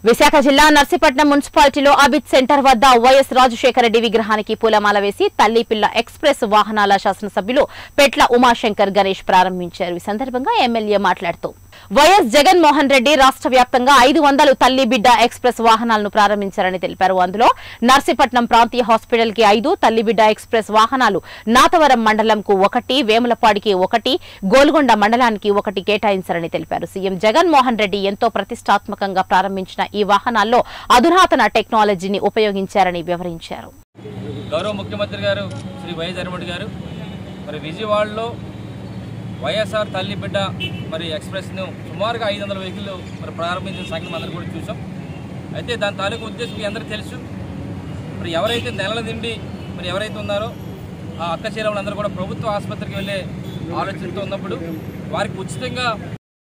విశాఖ జిల్లా నర్సీపట్నం మున్సిపాలిటీలో అబిద్ సెంటర్ వద్ద వైఎస్ రాజశేఖర రెడ్డి విగ్రహానికి పూలమాల వేసి తల్లిపిల్ల ఎక్స్ప్రెస్ వాహనాల శాసనసభ్యులు పెట్ల ఉమాశంకర్ గణేష్ ప్రారంభించారు ఈ సందర్భంగా ఎమ్మెల్యే మాట్లాడుతూ వైఎస్ జగన్మోహన్ రెడ్డి రాష్ట్ర వ్యాప్తంగా ఐదు వందలు తల్లి బిడ్డ ఎక్స్ప్రెస్ వాహనాలను ప్రారంభించారని తెలిపారు అందులో నర్సీపట్నం ప్రాంతీయ హాస్పిటల్ కి ఐదు తల్లి బిడ్డ ఎక్స్ప్రెస్ వాహనాలు నాతవరం మండలంకు ఒకటి వేములపాడికి ఒకటి గోల్గొండ మండలానికి ఒకటి కేటాయించారని తెలిపారు సీఎం జగన్మోహన్ రెడ్డి ఎంతో ప్రతిష్టాత్మకంగా ప్రారంభించిన ఈ వాహనాల్లో అధునాతన టెక్నాలజీని ఉపయోగించారని వివరించారు గౌరవ ముఖ్యమంత్రి గారు శ్రీ వైఎస్ జగన్మోహన్ గారు మరి విజయవాడలో వైఎస్ఆర్ తల్లి బిడ్డ మరి ఎక్స్ప్రెస్ను సుమారుగా ఐదు వందల వెహికల్ మరి ప్రారంభించిన సంగతి అందరూ కూడా చూసాం అయితే దాని తాలూకు ఉద్దేశం మీ అందరికీ తెలుసు మరి ఎవరైతే నెలల నిండి మరి ఎవరైతే ఉన్నారో ఆ అక్క చెల్లెలందరూ కూడా ప్రభుత్వ ఆసుపత్రికి వెళ్ళే ఆలోచనతో ఉన్నప్పుడు వారికి ఉచితంగా